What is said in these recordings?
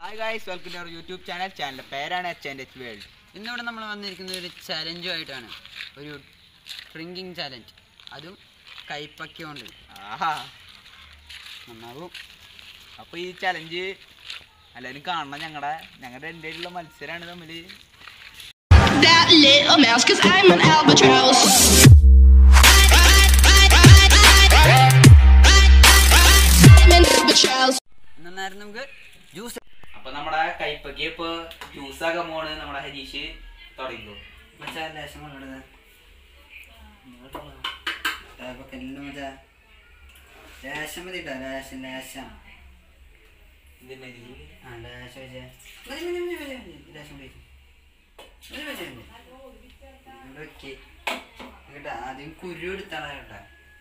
Hi guys welcome to our YouTube channel channel പേരാണ് H and H world ഇന്നിവിടെ നമ്മൾ വന്നിരിക്കുന്നത് ഒരു ചലഞ്ചുമായിട്ടാണ് ഒരു ഡ്രിങ്കിങ് ചലഞ്ച് അതും കൈപ്പക്കൊണ്ട് ആഹാ നന്നാവും അപ്പോൾ ഈ ചലഞ്ച് എല്ലാവരും കാണണം ഞങ്ങളുടെ ഞങ്ങളുടെ രണ്ടുപേരുള്ള മത്സരമാണ് തമ്മിൽ that little mouse, cause I'm an albatross. I'm an albatross. എന്നായിരുന്നു നമുക്ക് ജ്യൂസ് അപ്പോൾ നമ്മുടെ കൈപ്പക്കി ഇപ്പോൾ ജ്യൂസാക്കാൻ പോണ് നമ്മുടെ ഹരീഷ് തുടങ്ങിക്കോ മച്ചാ ലേശം കൊണ്ടിടുന്നത് മച്ചാ ലേശം മതി കേട്ടോ ലേശം ലേശം ഇതിൻ്റെ ഇതിൽ ആ ലേശം വെച്ചേ മതി മതി മതി മതി മതി ലേശം വെച്ച് മതി മതി മതി ഇവിടെ വെക്ക് കേട്ടോ ആദ്യം കുരു എടുത്താണ് കേട്ടോ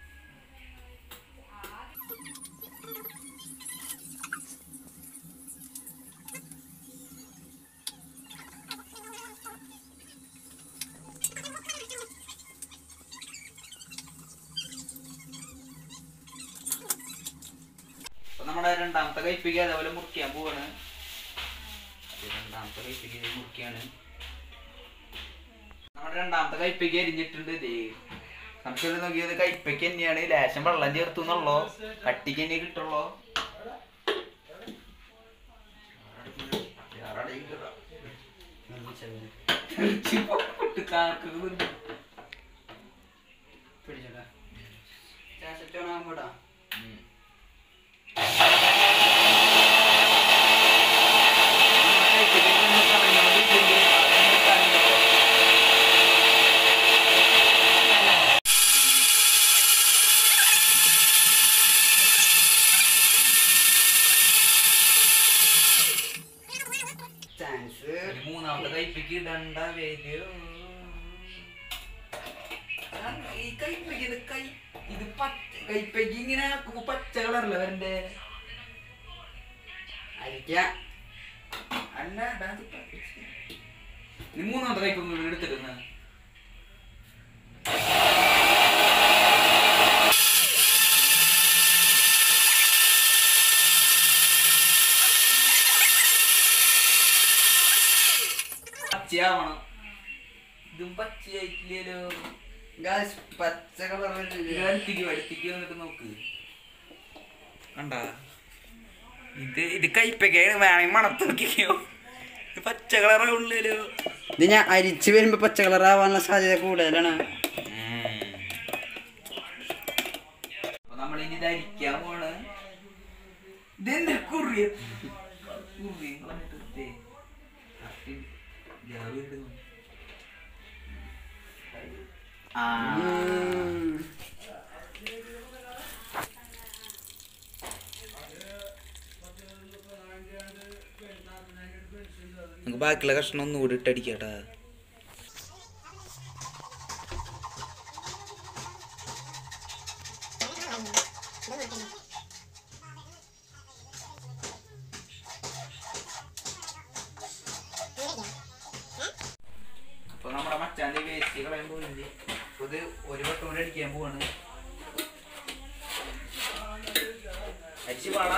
അപ്പോൾ നമ്മുടെ രണ്ടാമത്തെ കൈപ്പക്കി അതേപോലെ മുറിക്കാൻ പോവാണ് അത് രണ്ടാമത്തെ കൈപ്പക്കി ഇത് മുറിക്കുകയാണ് നമ്മുടെ രണ്ടാമത്തെ കൈപ്പക്കി അരിഞ്ഞിട്ടുണ്ട് ദേ നമുക്ക് നോക്കിയത് കൈപ്പയ്ക്ക് തന്നെയാണ് ലേശം വെള്ളം ചേർത്തു എന്നുള്ളോ കട്ടിക്ക് തന്നെ കിട്ടുള്ളൂ പിടിച്ചോട്ടാ ചാശറ്റോണാകുമ്പോട്ടാ ചാൻസ് മൂന്നാമത്തെ കൈപ്പയ്ക്ക് ഇടണ്ട വരൂ ഈ കൈപ്പയ്ക്ക് ഇത് കൈ ഇത് പച്ച കൈപ്പയ്ക്ക് ഇങ്ങനെ ആക്കുമ്പോ പച്ച കളറല്ല വരണ്ടേ അരിക്കാം അല്ല ഇടാൻ പറ്റില്ല. നീ മൂന്നാമത്തെ കൈപ്പൊന്നും എടുത്തിരുന്ന പച്ചയാവണം ഇതും പച്ചയായിട്ടില്ലല്ലോ ഗായ്സ് പച്ച കളർ ഇത് അടുത്തേക്ക് വാ, അടുത്തേക്ക് വന്നിട്ട് നോക്ക് കണ്ട ഇത് ഇത് കൈപ്പയ്ക്കാണ് വേണമെങ്കിൽ മണത്ത് നോക്കിയോ ഇത് പച്ച കളറേ ഉള്ളല്ലോ ഇത് ഞാൻ അരിച്ച് വരുമ്പോ പച്ച കളർ ആവാനുള്ള സാധ്യത കൂടുതലാണ് അപ്പൊ നമ്മൾ ഇനി ഇത് അരിക്കാൻ പോണ് ഇതെന്താ കുറിയ കുറി വന്നിട്ട് ദേ. കത്തി ജാറ് ഇടുന്നു. ആ നമുക്ക് ബാക്കിയുള്ള കഷ്ണം ഒന്നുകൂടി ഇട്ടടിക്കാട്ടാ അപ്പൊ നമ്മുടെ മച്ചാന്റെ വേസ്റ്റ് കളയാൻ പോകുന്നത് അപ്പൊ ഇത് ഒരു വട്ടം കൂടി അടിക്കാൻ പോവാണ് അടിച്ച് പാടാ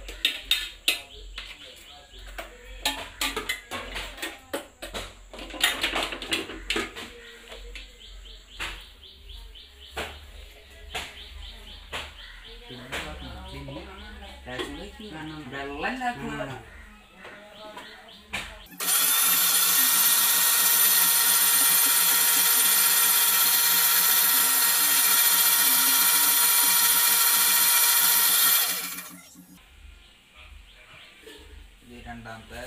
വെള്ളം ഇല്ലാത്ത ഇത് രണ്ടാമത്തെ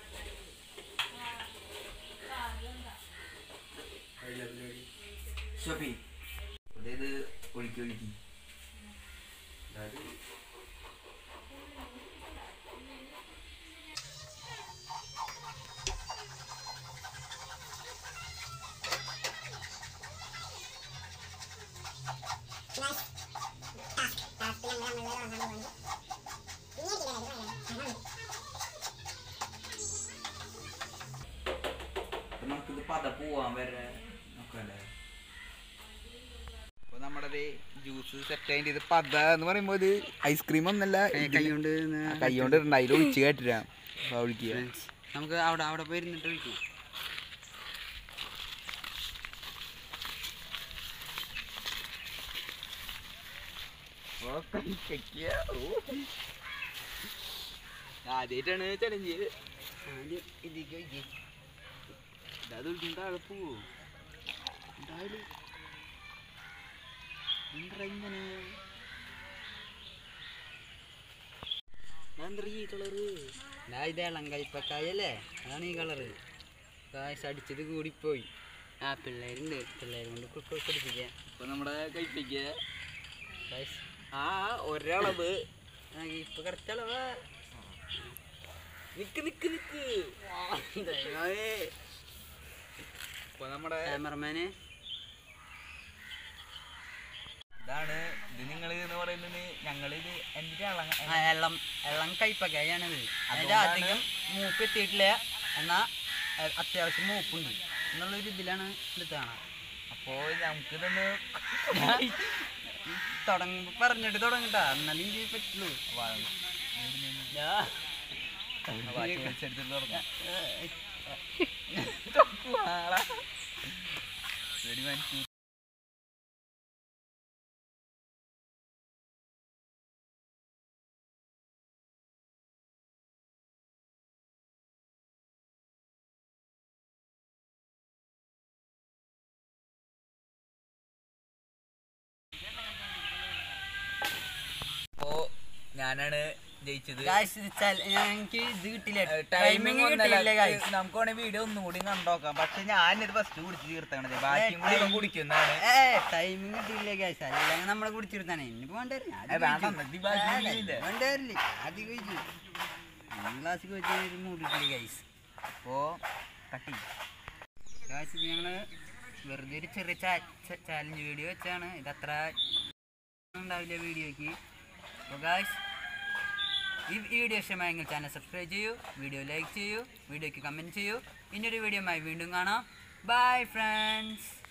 ഷോപ്പി ഇത് ഒഴുക്കി ഒഴുക്കി അതായത് അപ്പൊ നമുക്കിത് പത പോവാൻ വരെ നോക്കല്ലേ അപ്പൊ നമ്മുടെ ജ്യൂസ് സെറ്റ് ആയിട്ട് ഇത് പത എന്ന് പറയുമ്പോ ഇത് ഐസ്ക്രീം ഒന്നല്ല കൈ കൊണ്ട് കൈ കൊണ്ട് ഇടണ്ട അതിൽ ഒഴിച്ച് കേട്ടിരാ Friends, നമുക്ക് അവിടെ അവിടെ പോയി ഇരുന്നിട്ട് വിളിക്കാം ആദ്യമായിട്ടാണ് ചലഞ്ച് ആദ്യം ഇതിലേക്ക് വയ്ക്കേ അത് വിളിച്ചിട്ട് ആളെ പോവോ എന്തായാലും എന്താ ഇങ്ങനെ എന്താ ഈ കളറ് ഞാൻ ഇത് ഇളം കയ്പക്കായല്ലേ അതാണ് ഈ കളറ് കാശ് അടിച്ചത് കൂടിപ്പോയി ആ പിള്ളേരുണ്ട് പിള്ളേരും കൊണ്ട് കു- കു- കുടിപ്പിക്കാം ഇപ്പൊ നമ്മുടെ കഴിപ്പിക്ക കാശ് ആ ഒരളവ് ഇപ്പൊ കറക്റ്റളവാ നിക്ക് നിക്ക് നിക്ക് ദൈവമേ ഇപ്പൊ നമ്മുടെ ക്യാമറമാന് ഇതാണ് ഇത് നിങ്ങൾ എന്ന് പറയുന്നത് ഞങ്ങളിത് എൻ്റെ ആ എള്ളം എള്ളം കയ്പക്കായാണിത് അതിന്റെ അതുകൊണ്ടാണ് അധികം മൂപ്പ് എത്തിയിട്ടില്ല എന്നാ അ- അത്യാവശ്യം മൂപ്പുണ്ട് എന്നുള്ളൊരു ഇതിലാണ് ഇത് കാണാം അപ്പോൾ നമുക്കിതൊന്ന് തുടങ്ങുമ്പോ പറഞ്ഞിട്ട് തുടങ്ങട്ടാ എന്നാലും എനിക്ക് പറ്റുള്ളൂ ദാ. എടുത്തിട്ട് തുടങ്ങാം ഏ, Ready, one, two, അപ്പോ ഞാനാണ് ജയിച്ചത് guys, ഇത് ചല- ഞങ്ങക്ക് ഇത് കിട്ടില്ല ടൈമിംഗ് ടൈമിംഗ് കിട്ടില്ല guys. നമുക്ക് വേണേ വീഡിയോ ഒന്നും കൂടി കണ്ടോക്കാം പക്ഷെ ഞാനിത് ഫസ്റ്റ് കുടിച്ച് തീർത്തണത് ബാക്കിയും കൂടി ഇവൻ കുടിക്കുന്നതാണ് ഏ ടൈമിംഗ് കിട്ടിയില്ല ഗൈസ് അല്ലെങ്കിൽ നമ്മളെ കുടിച്ചിരുത്താനേ ഇനിയിപ്പോ വേണ്ടവരില്ല ഏ, വേണ്ട, എന്നിട്ട് ഈ ബാക്കി ഇല്ല. വേണ്ടവരില്ല ആദ്യം കഴിച്ചു ക്ലാസ്സിൽ വെച്ച് മൂടിയിട്ടില്ല ഗൈസ് അപ്പോ കട്ടി ഗൈസ് ഇത് ഞങ്ങള് വെറുതെ ഒരു ചെറിയ ചാലഞ്ച് വീഡിയോ വെച്ചാണ് ഇത് അത്ര ഉണ്ടാവില്ല വീഡിയോക്ക് അപ്പോൾ ഗൈസ് ഈ വീഡിയോ ഇഷ്ടമായെങ്കിൽ ചാനൽ സബ്സ്ക്രൈബ് ചെയ്യൂ വീഡിയോ ലൈക്ക് ചെയ്യൂ വീഡിയോക്ക് കമൻറ്റ് ചെയ്യൂ ഇനിയൊരു വീഡിയോയുമായി വീണ്ടും കാണാം ബൈ ഫ്രണ്ട്സ്